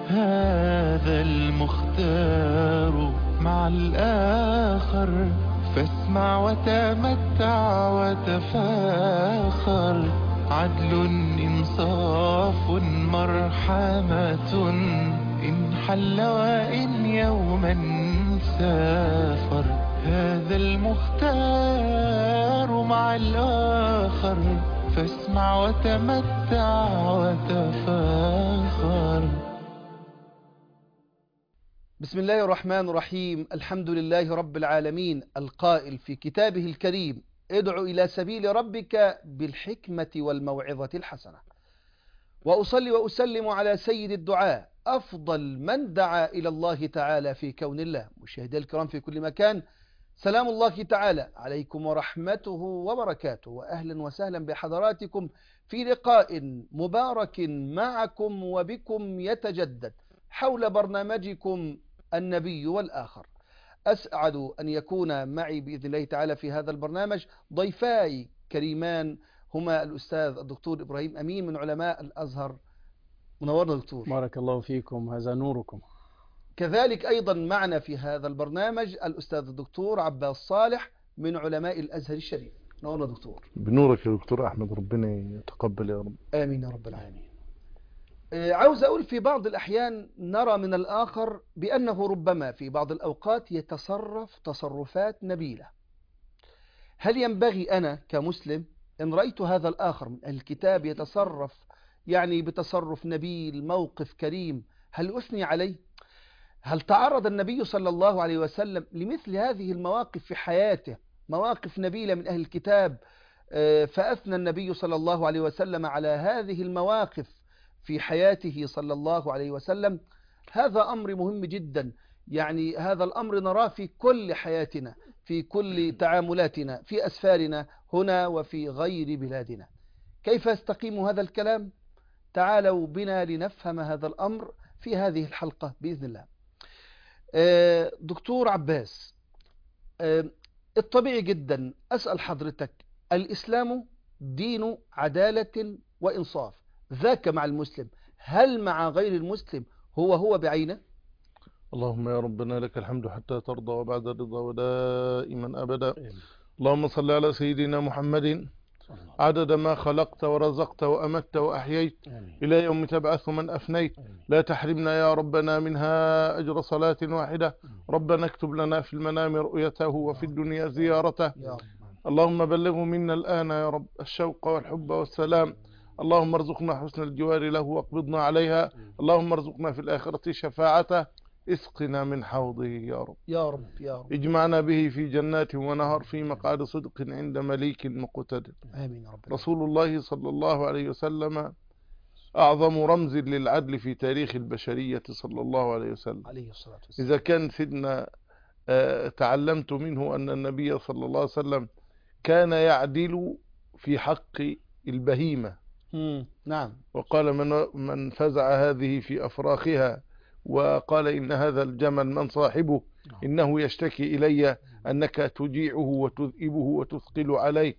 هذا المختار مع الآخر فاسمع وتمتع وتفاخر عدل إنصاف مرحمة إن حل وإن يوما سافر هذا المختار مع الآخر فاسمع وتمتع وتفاخر بسم الله الرحمن الرحيم الحمد لله رب العالمين القائل في كتابه الكريم ادع إلى سبيل ربك بالحكمة والموعظة الحسنة وأصلي وأسلم على سيد الدعاء أفضل من دعا إلى الله تعالى في كون الله مشاهدي الكرام في كل مكان سلام الله تعالى عليكم ورحمته وبركاته وأهلا وسهلا بحضراتكم في لقاء مبارك معكم وبكم يتجدد حول برنامجكم النبي والآخر أسعد أن يكون معي بإذن الله تعالى في هذا البرنامج ضيفاي كريمان هما الأستاذ الدكتور إبراهيم أمين من علماء الأزهر منورنا دكتور بارك الله فيكم هذا نوركم كذلك أيضا معنا في هذا البرنامج الأستاذ الدكتور عباس صالح من علماء الأزهر الشريف نورنا دكتور بنورك يا دكتور احمد ربنا يتقبل يا رب آمين يا رب العالمين آه، عاوز أقول في بعض الأحيان نرى من الآخر بأنه ربما في بعض الأوقات يتصرف تصرفات نبيلة هل ينبغي أنا كمسلم إن رأيت هذا الآخر من الكتاب يتصرف يعني بتصرف نبيل موقف كريم هل أثني عليه هل تعرض النبي صلى الله عليه وسلم لمثل هذه المواقف في حياته مواقف نبيلة من أهل الكتاب آه، فأثنى النبي صلى الله عليه وسلم على هذه المواقف في حياته صلى الله عليه وسلم هذا أمر مهم جدا يعني هذا الأمر نراه في كل حياتنا في كل تعاملاتنا في أسفارنا هنا وفي غير بلادنا كيف يستقيم هذا الكلام؟ تعالوا بنا لنفهم هذا الأمر في هذه الحلقة بإذن الله آه، دكتور عباس آه، الطبيعي جدا أسأل حضرتك الإسلام دين عدالة وإنصاف ذاك مع المسلم هل مع غير المسلم هو هو بعينه اللهم يا ربنا لك الحمد حتى ترضى وبعد الرضا ودائما أبدا اللهم صل على سيدنا محمد عدد ما خلقت ورزقت وأمت وأحييت آمين. إلى يوم تبعث من أفنيت لا تحرمنا يا ربنا منها أجر صلاة واحدة ربنا اكتب لنا في المنام رؤيته وفي الدنيا زيارته يا رب اللهم بلغه منا الآن يا رب الشوق والحب والسلام اللهم ارزقنا حسن الجوار له واقبضنا عليها اللهم ارزقنا في الآخرة شفاعته اسقنا من حوضه يا رب يا رب يا رب اجمعنا به في جنات ونهر في مقعد صدق عند مليك مقتدر آمين يا رب رسول الله صلى الله عليه وسلم أعظم رمز للعدل في تاريخ البشرية صلى الله عليه وسلم عليه الصلاة والسلام إذا كان سيدنا آه، تعلمت منه أن النبي صلى الله عليه وسلم كان يعدل في حق البهيمة مم. نعم وقال من, من فزع هذه في أفراخها وقال إن هذا الجمل من صاحبه إنه يشتكي إلي أنك تجيعه وتذئبه وتثقل عليه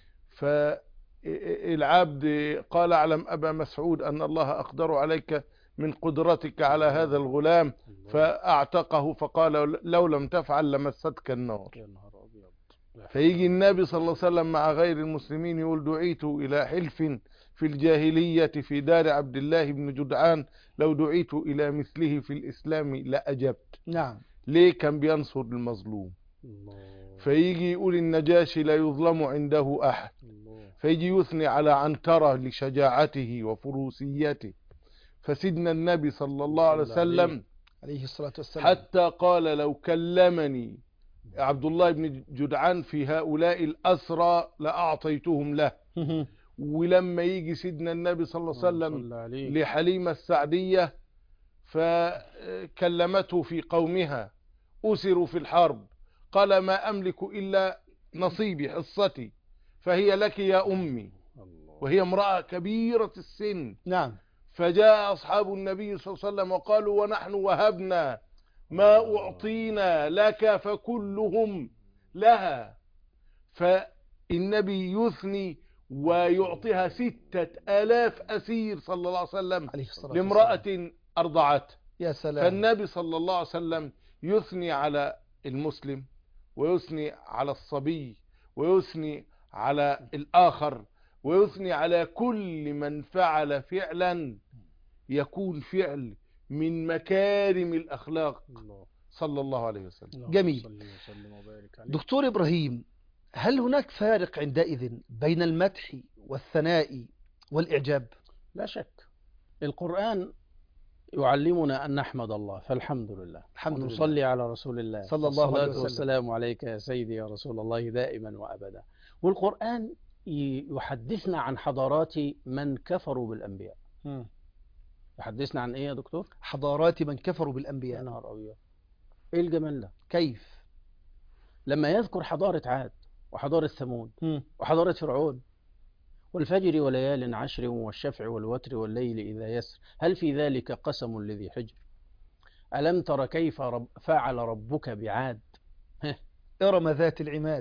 فالعبد قال اعلم أبا مسعود أن الله أقدر عليك من قدرتك على هذا الغلام فأعتقه فقال لو لم تفعل لمستك النار يا نهار أبيض فيجي النبي صلى الله عليه وسلم مع غير المسلمين يقول دعيت إلى حلف في الجاهلية في دار عبد الله بن جدعان لو دعيت إلى مثله في الإسلام لأجبت نعم ليه كان بينصر المظلوم الله فيجي يقول النجاشي لا يظلم عنده أحد الله فيجي يثني على عنترة لشجاعته وفروسيته فسيدنا النبي صلى الله عليه صلى عليه. وسلم عليه الصلاة والسلام حتى قال لو كلمني عبد الله بن جدعان في هؤلاء الأسرى لأعطيتهم له ولما يجي سيدنا النبي صلى الله عليه وسلم صلى عليه لحليمة السعدية فكلمته في قومها أسروا في الحرب قال ما أملك إلا نصيبي حصتي فهي لك يا أمي الله وهي امرأة كبيرة السن نعم فجاء أصحاب النبي صلى الله عليه وسلم وقالوا ونحن وهبنا ما أعطينا لك فكلهم لها فالنبي يثني ويعطيها ستة آلاف أسير صلى الله عليه وسلم عليه الصلاة لامرأة أرضعته يا سلام فالنبي صلى الله عليه وسلم يثني على المسلم ويثني على الصبي ويثني على الآخر ويثني على كل من فعل فعلا يكون فعل من مكارم الأخلاق الله صلى الله عليه وسلم اللهم جميل. صل وسلم وبارك عليه دكتور إبراهيم هل هناك فارق عندئذ بين المدح والثناء والإعجاب لا شك القرآن يعلمنا أن نحمد الله فالحمد لله الحمد لله. ونصلي على رسول الله صلى الله عليه والصلاة وسلم. والسلام عليك يا سيدي يا رسول الله دائما وأبدا والقرآن ي- يحدثنا عن حضارات من كفروا بالأنبياء يحدثنا عن إيه يا دكتور؟ حضارات من كفروا يا بالأنبياء نهار أبيض إيه الجمال ده؟ كيف لما يذكر حضارة عاد وحضارة ثمود مم. وحضارة فرعون والفجر وليال عشر والشفع والوتر والليل إذا يسر هل في ذلك قسم لذي حجر ألم تر كيف رب فعل ربك بعاد إرم ذات العماد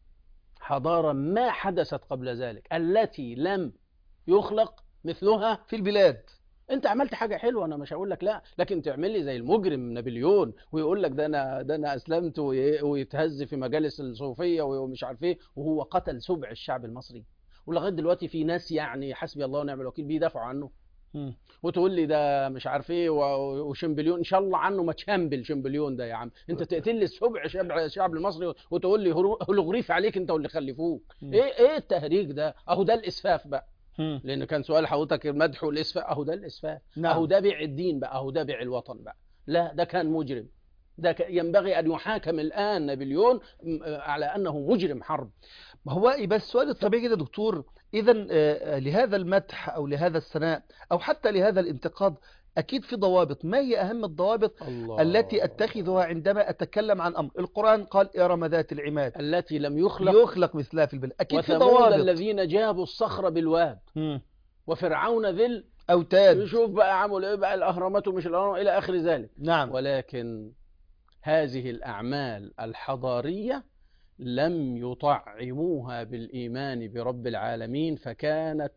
حضارة ما حدثت قبل ذلك التي لم يخلق مثلها في البلاد انت عملت حاجه حلوه انا مش هقول لك لا لكن تعمل لي زي المجرم نابليون ويقول لك ده انا ده انا اسلمت وي- ويتهز في مجالس الصوفيه ومش عارف ايه وهو قتل سبع الشعب المصري ولغايه دلوقتي في ناس يعني حسبي الله ونعم الوكيل بيدافعوا عنه مم. وتقول لي ده مش عارف ايه و- وشمبليون ان شاء الله عنه ما تشمبل شمبليون ده يا عم انت تقتل لي السبع شعب الشعب المصري وتقول لي هرو- هولوغريف عليك انت واللي خلفوك مم. ايه ايه التهريج ده اهو ده الاسفاف بقى مم. لان كان سؤال حضرتك المدح والاسفاف اهو ده الاسفاف نعم. اهو ده بيع الدين بقى اهو ده بيع الوطن بقى لا ده كان مجرم ده ك- ينبغي ان يحاكم الان نابليون م- على انه مجرم حرب ما هو بس السؤال الطبيعي كده يا دكتور إذا لهذا المدح أو لهذا الثناء أو حتى لهذا الانتقاد أكيد في ضوابط ما هي أهم الضوابط الله التي أتخذها عندما أتكلم عن أمر القرآن قال إرم ذات العماد التي لم يخلق يخلق مثلها في البلد أكيد في وثمود ضوابط الذين جابوا الصخر بالواد مم. وفرعون ذل أوتاد يشوف بقى عمل ايه بقى الاهرامات ومش الاهرامات الى اخر ذلك نعم ولكن هذه الأعمال الحضارية لم يطعموها بالإيمان برب العالمين فكانت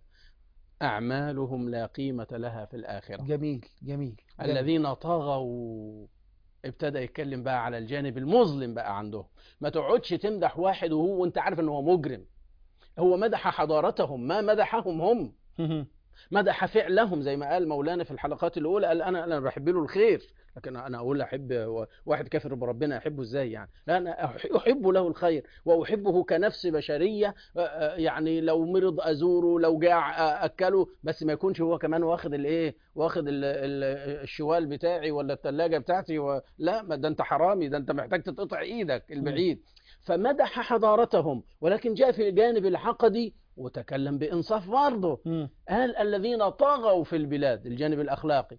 أعمالهم لا قيمة لها في الآخرة جميل جميل جميل. الذين طغوا ابتدى يتكلم بقى على الجانب المظلم بقى عندهم ما تقعدش تمدح واحد وهو وانت عارف ان هو مجرم هو مدح حضارتهم ما مدحهم هم مم. مدح فعلهم زي ما قال مولانا في الحلقات الاولى قال انا انا بحب له الخير لكن انا اقول احب واحد كافر بربنا احبه ازاي يعني لا انا أح- احب له الخير واحبه كنفس بشريه آه، آه، يعني لو مرض ازوره لو جاع آه، اكله بس ما يكونش هو كمان واخد الايه واخد ال- ال- الشوال بتاعي ولا الثلاجه بتاعتي و... لا ما ده انت حرامي ده انت محتاج تتقطع ايدك البعيد فمدح حضارتهم ولكن جاء في الجانب العقدي وتكلم بانصاف برضه مم. قال الذين طغوا في البلاد الجانب الأخلاقي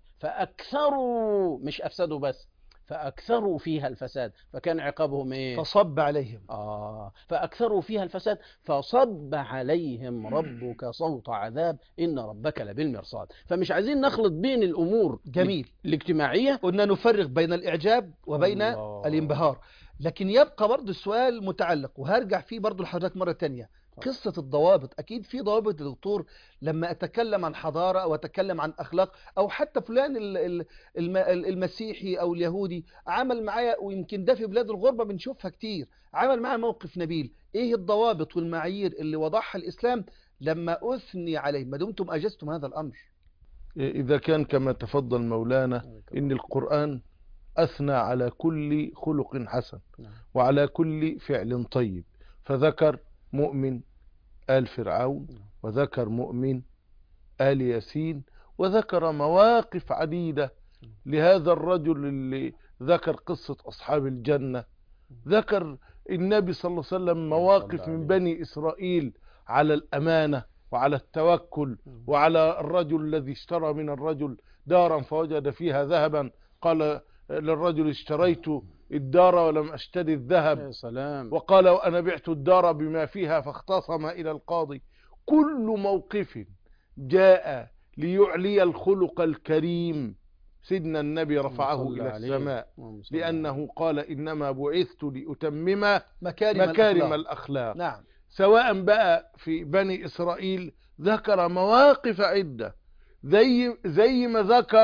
فأكثروا مش أفسدوا بس فأكثروا فيها الفساد فكان عقابهم إيه؟ فصب عليهم آه فأكثروا فيها الفساد فصب عليهم ربك صوت عذاب إن ربك لبالمرصاد فمش عايزين نخلط بين الأمور جميل الاجتماعية قلنا نفرق بين الإعجاب وبين الله. الانبهار لكن يبقى برضه السؤال متعلق وهرجع فيه برضه لحضرتك مرة تانية قصة الضوابط أكيد في ضوابط يا دكتور لما أتكلم عن حضارة أو أتكلم عن أخلاق أو حتى فلان ال- ال- الم- ال- المسيحي أو اليهودي عمل معايا ويمكن ده في بلاد الغربة بنشوفها كتير عمل معايا موقف نبيل إيه الضوابط والمعايير اللي وضعها الإسلام لما أثني عليه ما دمتم أجزتم هذا الأمر إذا كان كما تفضل مولانا إن القرآن أثنى على كل خلق حسن نعم. وعلى كل فعل طيب فذكر مؤمن آل فرعون نعم. وذكر مؤمن آل ياسين وذكر مواقف عديدة لهذا الرجل اللي ذكر قصة أصحاب الجنة ذكر النبي صلى الله عليه وسلم مواقف صلى من عليه. بني إسرائيل على الأمانة وعلى التوكل وعلى الرجل الذي اشترى من الرجل دارا فوجد فيها ذهبا قال للرجل اشتريت الدار ولم اشتري الذهب يا سلام وقال وأنا بعت الدار بما فيها فاختصم إلى القاضي كل موقف جاء ليعلي الخلق الكريم سيدنا النبي رفعه صلى إلى عليه. السماء اللهم صل عليه. لأنه قال إنما بعثت لأتمم مكارم, مكارم الأخلاق. الأخلاق نعم سواء بقى في بني إسرائيل ذكر مواقف عدة زي زي ما ذكر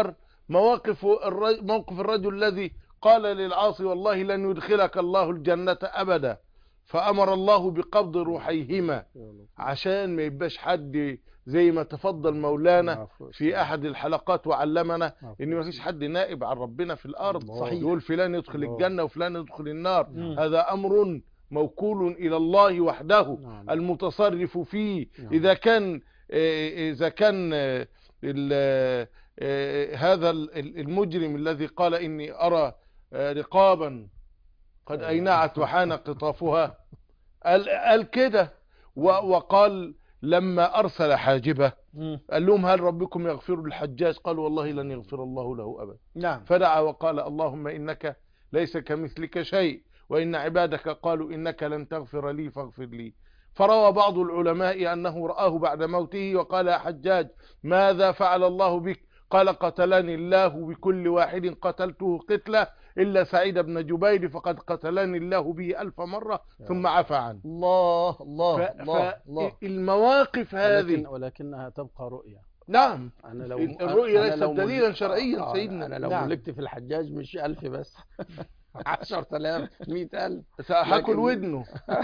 مواقف الرجل موقف الرجل الذي قال للعاصي والله لن يدخلك الله الجنة أبدا فأمر الله بقبض روحيهما عشان ما يبقاش حد زي ما تفضل مولانا في أحد الحلقات وعلمنا إن ما فيش حد نائب عن ربنا في الأرض صحيح. يقول فلان يدخل الله. الجنة وفلان يدخل النار مم. هذا أمر موكول إلى الله وحده نعم. المتصرف فيه نعم. إذا كان آه، إذا كان آه، ال- آه، هذا ال- ال- المجرم الذي قال إني أرى آه، رقابا قد أينعت وحان قطافها قال, قال كده و- وقال لما أرسل حاجبه مم. قال لهم هل ربكم يغفر للحجاج قالوا والله لن يغفر الله له أبدا نعم فدعا وقال اللهم إنك ليس كمثلك شيء وإن عبادك قالوا إنك لن تغفر لي فاغفر لي فروى بعض العلماء أنه رآه بعد موته وقال يا حجاج ماذا فعل الله بك قال قتلني الله بكل واحد قتلته قتله إلا سعيد بن جبير فقد قتلني الله به ألف مرة ثم عفى عنه الله الله ف- الله الله فالمواقف ولكن هذه ولكنها تبقى رؤيا نعم انا لو الرؤيا أنا ليست لو دليلا مل- شرعيا آه، سيدنا. انا لو نعم. ملكت في الحجاج مش ألف بس 10000 100000 هاكل لكن- ودنه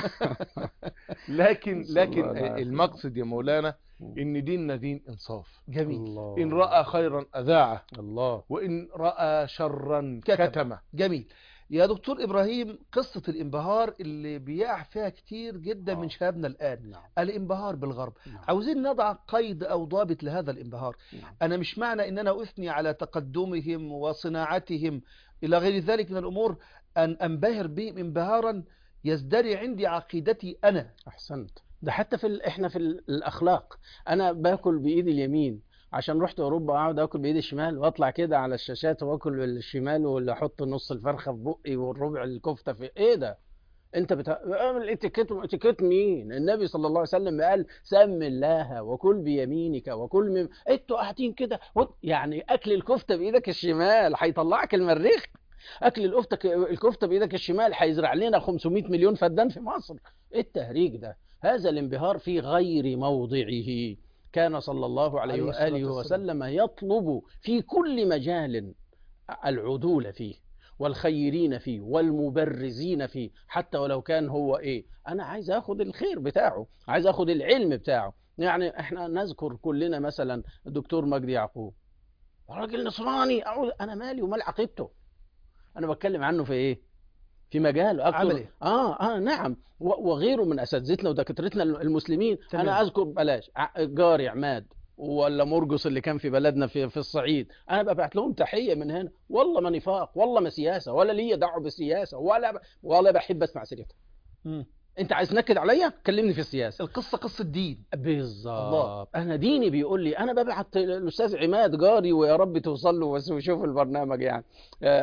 لكن نسأل الله لكن العافية. المقصد يا مولانا ان ديننا دين انصاف جميل الله ان راى خيرا اذاعه الله وان راى شرا كتم. كتمه جميل يا دكتور إبراهيم قصة الانبهار اللي بيقع فيها كتير جدا من آه. شبابنا الآن نعم الانبهار بالغرب نعم. عاوزين نضع قيد أو ضابط لهذا الانبهار نعم. أنا مش معنى أن أنا أثني على تقدمهم وصناعتهم إلى غير ذلك من الأمور أن أنبهر بهم انبهارا يزدري عندي عقيدتي أنا احسنت ده حتى في ال... احنا في ال- الاخلاق انا باكل بايدي اليمين عشان رحت اوروبا اقعد اكل بايدي الشمال واطلع كده على الشاشات واكل بالشمال ولا احط نص الفرخه في بقي والربع الكفته في ايه ده انت بتا... اعمل اتيكيت اتيكيت مين النبي صلى الله عليه وسلم قال سم الله وكل بيمينك وكل من انتوا قاعدين كده وط- يعني اكل الكفته بايدك الشمال هيطلعك المريخ اكل الكفته الكفته بايدك الشمال هيزرع لنا 500 مليون فدان في مصر ايه التهريج ده هذا الانبهار في غير موضعه كان صلى الله عليه عليه الصلاة واله والسلام. وسلم يطلب في كل مجال العدول فيه والخيرين فيه والمبرزين فيه حتى ولو كان هو ايه انا عايز اخد الخير بتاعه عايز اخد العلم بتاعه يعني احنا نذكر كلنا مثلا الدكتور مجدي يعقوب راجل نصراني أقول انا مالي ومال عقيدته انا بتكلم عنه في ايه في مجال اكتر عمل إيه؟ اه اه نعم و- وغيره من اساتذتنا ودكاترتنا المسلمين تمام. انا اذكر بلاش ع- جاري عماد ولا مرجس اللي كان في بلدنا في في الصعيد انا ببعت لهم تحيه من هنا والله ما نفاق والله ما سياسه ولا ليا دعوه بالسياسه ولا ب... ولا بحب اسمع سيرتها انت عايز تنكد عليا كلمني في السياسه القصة قصة دين بالظبط الله. انا ديني بيقول لي انا ببعت الاستاذ عماد جاري ويا رب توصل له بس ويشوف البرنامج يعني آآ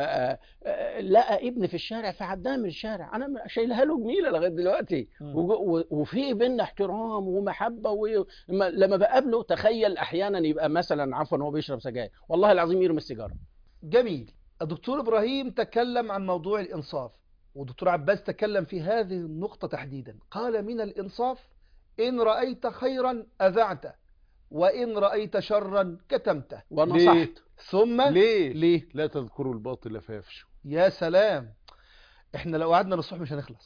آآ لقى ابن في الشارع فعداه من الشارع انا شايلها له جميله لغايه دلوقتي مم. وج- و- وفي بينا احترام ومحبه و... لما- لما بقابله تخيل احيانا يبقى مثلا عفوا هو بيشرب سجاير والله العظيم يرمي السيجاره جميل الدكتور إبراهيم تكلم عن موضوع الإنصاف والدكتور عباس تكلم في هذه النقطة تحديدا قال من الإنصاف إن رأيت خيرا أذعته وإن رأيت شرا كتمته ونصحت ثم ليه ليه لا تذكروا الباطل فيفشوا يا سلام احنا لو قعدنا نصح مش هنخلص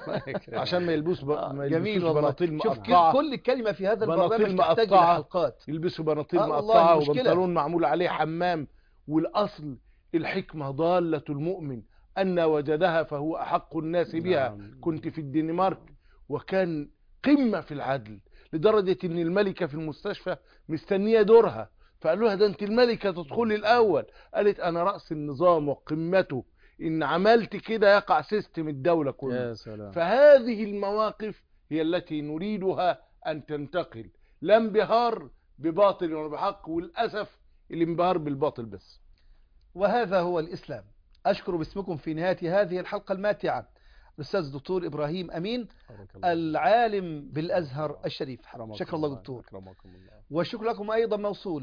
عشان ما يلبسوا ب... آه، ما جميل يلبسوش والله بناطيل شوف مقطعه كل كلمة في هذا بناطيل البرنامج تحتاج إلى مقطعة. حلقات يلبسوا بناطيل آه، والله مقطعه مشكلة. وبنطلون معمول عليه حمام والاصل الحكمه ضاله المؤمن ان وجدها فهو احق الناس بها نعم. كنت في الدنمارك وكان قمه في العدل لدرجه ان الملكه في المستشفى مستنيه دورها فقالوا لها ده انت الملكه تدخلي الاول قالت انا راس النظام وقمته ان عملت كده يقع سيستم الدوله كله يا سلام فهذه المواقف هي التي نريدها أن تنتقل لا انبهار بباطل ولا بحق وللأسف الانبهار بالباطل بس وهذا هو الإسلام أشكر باسمكم في نهاية هذه الحلقة الماتعة الأستاذ الدكتور إبراهيم أمين بارك الله. العالم بالأزهر الشريف أكرمكم شكرا الله دكتور أكرمكم الله والشكر لكم أيضا موصول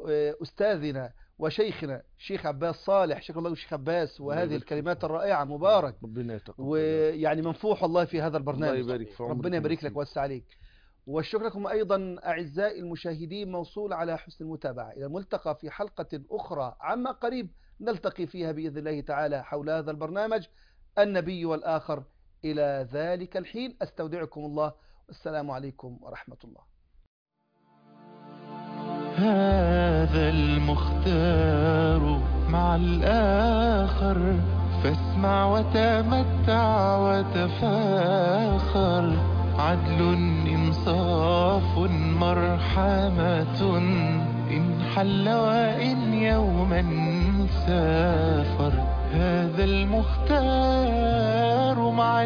بأستاذنا وشيخنا شيخ عباس صالح شكرا الله شيخ عباس وهذه يبارك الكلمات الرائعة مبارك ربنا يتقبل ويعني منفوح والله في هذا الله البرنامج يبارك في عمرك ربنا يبارك لك ونسيك. ويوسع عليك والشكر لكم أيضا أعزائي المشاهدين موصول على حسن المتابعة إلى الملتقى في حلقة أخرى عما قريب نلتقي فيها بإذن الله تعالى حول هذا البرنامج النبي والآخر إلى ذلك الحين أستودعكم الله والسلام عليكم ورحمة الله هذا المختار مع الآخر فاسمع وتمتع وتفاخر عدل إنصاف مرحمة إن حل وإن يوما سافر هذا المختار مع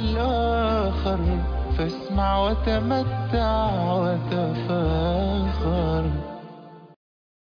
الآخر فاسمع وتمتع وتفاخر